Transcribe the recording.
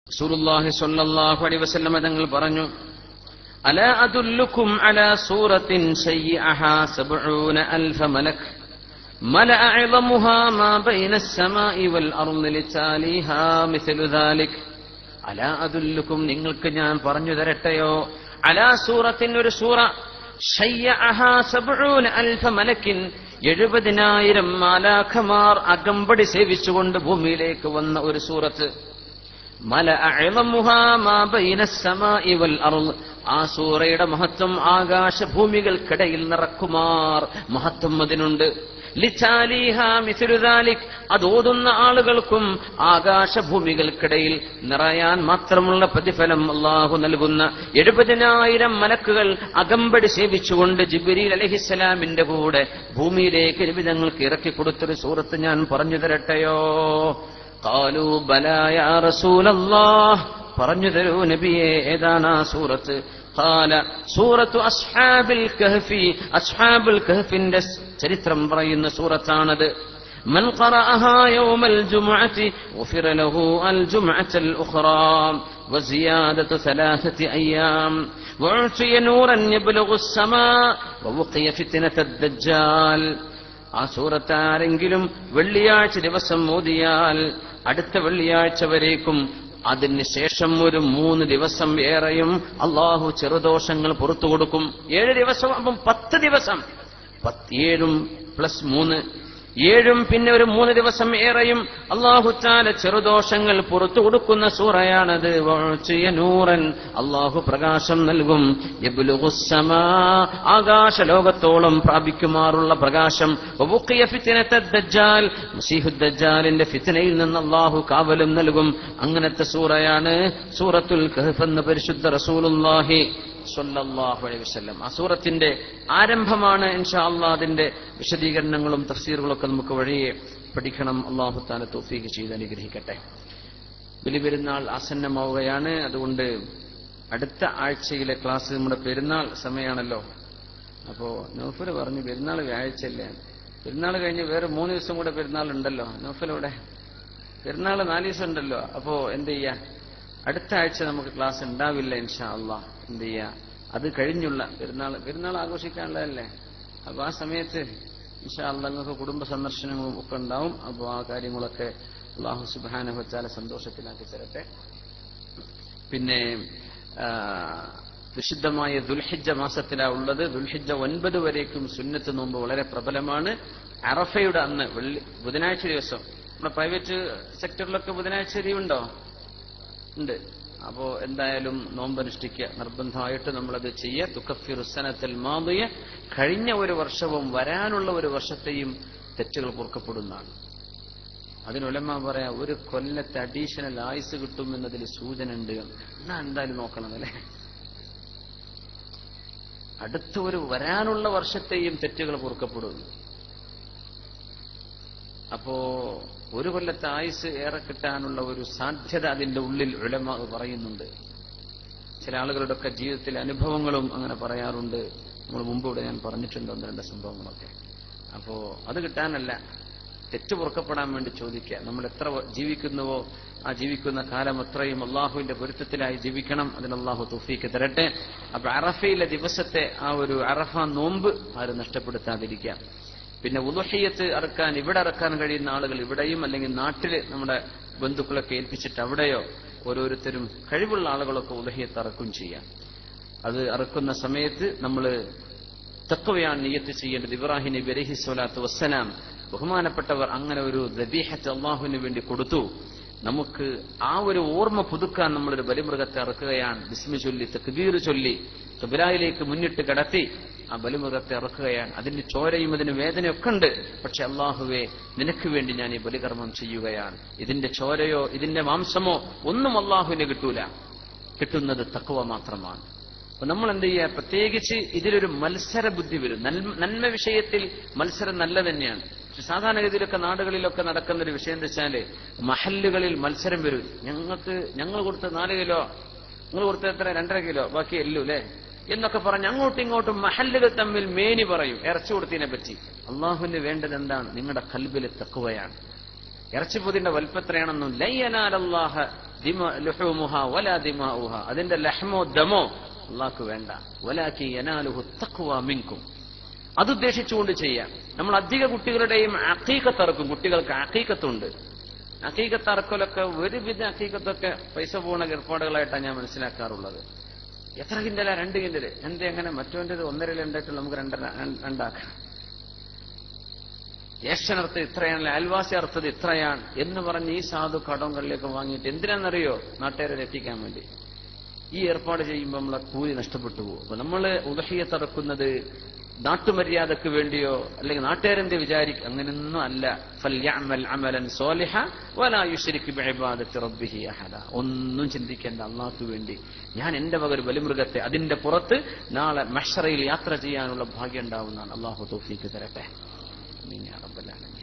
റസൂലുള്ളാഹി സ്വല്ലല്ലാഹു അലൈഹി വസല്ലമ തങ്ങൾ പറഞ്ഞു അല അദുല്ലുക്കും അല സൂറത്തിൻ ശയ്യഅഹാ സബ്ഊന അൽഫ മലക് ملأ عظمها ما بين السماء والأرض لتاليها مثل ذلك അലാ അതുല്ലുക്കും നിങ്ങൾക്ക് ഞാൻ പറഞ്ഞു തരട്ടെയോ അലാ സൂറത്തിൻ ഒരു സൂറ ശയ്യഅഹാ സബ്ഊന അൽഫ മലക്കിൻ എഴുപതിനായിരം മാലാഖമാർ അകമ്പടി സേവിച്ചുകൊണ്ട് ഭൂമിയിലേക്ക് വന്ന ഒരു സൂറത്ത് മല അഅ്ളമുഹാ മാ ബൈന السماء والأرض ആ സൂറയുടെ മഹത്വം ആകാശഭൂമികൾക്കിടയിൽ നിറക്കുമാർ മഹത്വം അതിനുണ്ട് ലിച്ചാലിഹ മിസ്ലു ദാലിക് അത് ഓതുന്ന ആളുകൾക്കും ആകാശഭൂമികൾക്കിടയിൽ നിറയാൻ മാത്രമുള്ള പ്രതിഫലം അള്ളാഹു നൽകുന്ന എഴുപതിനായിരം മലക്കുകൾ അകമ്പടി സേവിച്ചുകൊണ്ട് ജിബിരിൽ അലഹിസ്സലാമിന്റെ കൂടെ ഭൂമിയിലേക്ക് നിബിതങ്ങൾക്ക് ഇറക്കി കൊടുത്തൊരു സൂറത്ത് ഞാൻ പറഞ്ഞു തരട്ടെയോ കാലു ബലായ റസൂലല്ലാഹ് പറഞ്ഞു തരൂ നബിയെ ഏതാണ് ആ സൂറത്ത് ഖാല സൂറത്തു അസ്ഹാബിൽ കഹ്ഫി അസ്ഹാബുൽ കഹ്ഫിന്റെ ചരിത്രം പറയുന്ന സൂറത്താണത് من قرأها يوم الجمعة غفر له الجمعة الأخرى وزيادة ثلاثة أيام وأعطي نورا يبلغ السماء ووقي فتنة الدجال ആ സൂറത്ത് ആരെങ്കിലും വെള്ളിയാഴ്ച ദിവസം ഓതിയാൽ അടുത്ത വെള്ളിയാഴ്ച വരേക്കും അതിന് ശേഷം ഒരു മൂന്ന് ദിവസം ഏറെയും അള്ളാഹു ചെറുദോഷങ്ങൾ പുറത്തു കൊടുക്കും ഏഴ് ദിവസം അപ്പം പത്ത് ദിവസം പത്ത് ഏഴും പ്ലസ് മൂന്ന് ഏഴും പിന്നെ ഒരു മൂന്ന് ദിവസം ഏറെയും അള്ളാഹുത്താല ചെറുദോഷങ്ങൾ പുറത്തു കൊടുക്കുന്ന സൂറയാണത് വഅ്തിയ നൂറൻ അള്ളാഹു പ്രകാശം നൽകും യബ്ലുഗുസ്സമാ ആകാശ ലോകത്തോളം പ്രാപിക്കുമാറുള്ള പ്രകാശം വബുഖിയ ഫിത്നത ദജ്ജാൽ മസീഹുദ് ദജ്ജാലിന്റെ ഫിത്നയിൽ നിന്ന് അള്ളാഹു കാവലും നൽകും അങ്ങനത്തെ സൂറയാണ് സൂറത്തുൽ കഹ്ഫ് എന്ന പരിശുദ്ധ റസൂലുള്ളാഹി സ്വല്ലല്ലാഹു അലൈഹി വസല്ലം ആ സൂറത്തിന്റെ ആരംഭമാണ് ഇൻഷാ അള്ളാഹ് അതിന്റെ വിശദീകരണങ്ങളും തഫ്സീറുകളും ഒക്കെ നമുക്ക് വഴിയെ പഠിക്കണം അള്ളാഹു താല തൗഫീഖ് ചെയ്ത് അനുഗ്രഹിക്കട്ടെ ബലിപെരുന്നാൾ ആസന്നമാവുകയാണ് അതുകൊണ്ട് അടുത്ത ആഴ്ചയിലെ ക്ലാസ് നമ്മുടെ പെരുന്നാൾ സമയമാണല്ലോ അപ്പോ നൗഫൽ പറഞ്ഞു പെരുന്നാൾ വ്യാഴ്ചയല്ലേ പെരുന്നാൾ കഴിഞ്ഞ് വേറെ മൂന്ന് ദിവസം കൂടെ പെരുന്നാൾ ഉണ്ടല്ലോ നൗഫൽ ഇവിടെ പെരുന്നാൾ നാല് ദിവസം ഉണ്ടല്ലോ അപ്പോ എന്ത് ചെയ്യാ അടുത്ത ആഴ്ച നമുക്ക് ക്ലാസ് ഉണ്ടാവില്ല ഇൻഷാ അള്ളാഹ് എന്ത് ചെയ്യാ അത് കഴിഞ്ഞുള്ള പെരുന്നാൾ പെരുന്നാൾ ആഘോഷിക്കാനുള്ളതല്ലേ അപ്പൊ ആ സമയത്ത് ഇൻഷാ അള്ളാഹ് നിങ്ങൾക്ക് കുടുംബ സന്ദർശനങ്ങളും ഒക്കെ ഉണ്ടാവും അപ്പോൾ ആ കാര്യങ്ങളൊക്കെ അള്ളാഹു സുബാന വച്ചാല സന്തോഷത്തിലാക്കി തരട്ടെ പിന്നെ ആ, വിശുദ്ധമായ ദുൽഹിജ മാസത്തിലാ ഉള്ളത് ദുൽഹിജ ഒൻപത് വരേക്കും സുന്നത്ത് നോമ്പ് വളരെ പ്രബലമാണ് അറഫയുടെ അന്ന് വെള്ളി ബുധനാഴ്ച ദിവസം നമ്മുടെ പ്രൈവറ്റ് സെക്ടറിലൊക്കെ ബുധനാഴ്ച ലീവുണ്ടോ ഉണ്ട് അപ്പോ എന്തായാലും നോമ്പനുഷ്ഠിക്കുക നിർബന്ധമായിട്ട് നമ്മളത് ചെയ്യുക തുക്കഫിർ സനത്തിൽ മാതിയ കഴിഞ്ഞ ഒരു വർഷവും വരാനുള്ള ഒരു വർഷത്തെയും തെറ്റുകൾ പൊറുക്കപ്പെടുന്നതാണ് അതിനുലമ പറയാ ഒരു കൊല്ലത്തെ അഡീഷണൽ ആയുസ് കിട്ടും എന്നതിൽ സൂചന ഉണ്ട് എന്നാ എന്തായാലും നോക്കണം അല്ലേ അടുത്ത ഒരു വരാനുള്ള വർഷത്തെയും തെറ്റുകൾ പൊറുക്കപ്പെടുന്നു അപ്പോ ഒരു കൊല്ലത്തെ ആയുസ് ഏറെ കിട്ടാനുള്ള ഒരു സാധ്യത അതിന്റെ ഉള്ളിൽ ഉലമ പറയുന്നുണ്ട് ചില ആളുകളുടെ ഒക്കെ ജീവിതത്തിലെ അനുഭവങ്ങളും അങ്ങനെ പറയാറുണ്ട് നമ്മൾ മുമ്പ് ഇവിടെ ഞാൻ പറഞ്ഞിട്ടുണ്ട് ഒന്ന് രണ്ട് സംഭവങ്ങളൊക്കെ അപ്പോ അത് കിട്ടാനല്ല തെറ്റ് പൊറുക്കപ്പെടാൻ വേണ്ടി ചോദിക്കുക നമ്മൾ എത്ര വ- ജീവിക്കുന്നുവോ ആ ജീവിക്കുന്ന കാലം അത്രയും അള്ളാഹുവിന്റെ പൊരുത്തത്തിലായി ജീവിക്കണം അതിന് അള്ളാഹു തുഫീക്ക് തരട്ടെ അപ്പൊ അറഫയിലെ ദിവസത്തെ ആ ഒരു അറഫ നോമ്പ് ആരും നഷ്ടപ്പെടുത്താതിരിക്കുക പിന്നെ ഉദുഹയ്യത്ത് അറക്കാൻ ഇവിടെ അറക്കാൻ കഴിയുന്ന ആളുകൾ ഇവിടെയും അല്ലെങ്കിൽ നാട്ടില് നമ്മുടെ ബന്ധുക്കളൊക്കെ ഏൽപ്പിച്ചിട്ട് അവിടെയോ ഓരോരുത്തരും കഴിവുള്ള ആളുകളൊക്കെ ഉദഹയ്യത്ത് അറക്കും ചെയ്യാം അത് അറക്കുന്ന സമയത്ത് നമ്മൾ തക്കവയാണ് നിയത്ത് ചെയ്യേണ്ടത് ഇബ്രാഹിം നബി അലഹി സ്വലാത്തു വസ്സലാം ബഹുമാനപ്പെട്ടവർ അങ്ങനെ ഒരു ദബീഹത്ത് അള്ളാഹുവിന് വേണ്ടി കൊടുത്തു നമുക്ക് ആ ഒരു ഓർമ്മ പുതുക്കാൻ നമ്മളൊരു ബലിമൃഗത്തെ ഇറക്കുകയാണ് ബിസ്മി ചൊല്ലി തക്ബീർ ചൊല്ലി തുബിലായിലേക്ക് മുന്നിട്ട് കടത്തി ആ ബലിമൃഗത്തെ ഇറക്കുകയാണ് അതിന്റെ ചോരയും അതിന് വേദനയൊക്കെ ഉണ്ട് പക്ഷെ അള്ളാഹുവെ നിനക്ക് വേണ്ടി ഞാൻ ഈ ബലികർമ്മം ചെയ്യുകയാണ് ഇതിന്റെ ചോരയോ ഇതിന്റെ മാംസമോ ഒന്നും അള്ളാഹുവിന് കിട്ടൂല കിട്ടുന്നത് തക്കവ മാത്രമാണ് അപ്പൊ നമ്മൾ എന്ത് ചെയ്യുക പ്രത്യേകിച്ച് ഇതിലൊരു മത്സര ബുദ്ധി വരും നന്മ നന്മ വിഷയത്തിൽ മത്സരം നല്ല തന്നെയാണ് പക്ഷെ സാധാരണഗതിയിലൊക്കെ നാടുകളിലൊക്കെ നടക്കുന്ന ഒരു വിഷയം എന്താ വെച്ചാല് മഹല്ലുകളിൽ മത്സരം വരും ഞങ്ങൾക്ക് ഞങ്ങൾ കൊടുത്ത നാല് കിലോ നിങ്ങൾ കൊടുത്ത എത്ര രണ്ടര കിലോ ബാക്കി എല്ലു അല്ലേ എന്നൊക്കെ പറഞ്ഞ് അങ്ങോട്ടും ഇങ്ങോട്ടും മഹല്ലുകൾ തമ്മിൽ മേനി പറയും ഇറച്ചി കൊടുത്തതിനെ പറ്റി അള്ളാഹുവിന് വേണ്ടത് എന്താണ് നിങ്ങളുടെ കൽബിൽ തക്കുവയാണ് ഇറച്ചിപ്പൊതിന്റെ വലുപ്പത്രയാണെന്നും ലയ്യനാലല്ലാഹ ദിമ ലുഹൂമുഹ വലാ ദിമാഉഹ അതിന്റെ ലഹ്മോ ദമോ അള്ളാഹ്ക്ക് വേണ്ട വലാക്കി യനാലുഹു തഖ്വ മിൻകും അതുദ്ദേശിച്ചുകൊണ്ട് ചെയ്യാം നമ്മൾ അധിക കുട്ടികളുടെയും അക്കീക്കത്തറക്കും കുട്ടികൾക്ക് അക്കീക്കത്തുണ്ട് അക്കീക്കത്തറക്കലൊക്കെ ഒരുവിധ അക്കീക്കത്തൊക്കെ പൈസ പോകുന്ന ഏർപ്പാടുകളായിട്ടാണ് ഞാൻ മനസ്സിലാക്കാറുള്ളത് എത്ര കിൻഡല രണ്ട് കിൻഡല് എന്തേ അങ്ങനെ മറ്റോന്റെ ഒന്നര രണ്ടായിട്ടുള്ള നമുക്ക് രണ്ടര രണ്ടാക്കാം ജ്യേഷ്ഠനർത്ഥം ഇത്രയാണ് അയൽവാസി അർത്ഥത് ഇത്രയാണ് എന്ന് പറഞ്ഞ് ഈ സാധു കടവും കള്ളിയൊക്കെ വാങ്ങിയിട്ട് എന്തിനാണെന്നറിയോ നാട്ടുകാരെ എത്തിക്കാൻ വേണ്ടി ഈ ഏർപ്പാട് ചെയ്യുമ്പോൾ നമ്മളെ കൂലി നഷ്ടപ്പെട്ടു പോകും അപ്പൊ നമ്മൾ ഉദഹിയത്തിറക്കുന്നത് നാട്ടുമര്യാദക്ക് വേണ്ടിയോ അല്ലെങ്കിൽ നാട്ടുകാരെന്ത് വിചാരിക്കും അങ്ങനെയൊന്നും അല്ല ഫല്യഅമൽ അമലൻ സോലിഹ വലാ യുശ്രിക് ബിഇബാദത്തി റബ്ബിഹി അഹദ ഒന്നും ചിന്തിക്കേണ്ട അള്ളാഹ്ക്ക് വേണ്ടി ഞാൻ എന്റെ വക ഒരു ബലിമൃഗത്തെ അതിന്റെ പുറത്ത് നാളെ മഷറയിൽ യാത്ര ചെയ്യാനുള്ള ഭാഗ്യം ഉണ്ടാവുന്നതാണ് അള്ളാഹു തൗഫീക്ക് തരട്ടെ ആമീൻ യാ റബ്ബൽ ആലമീൻ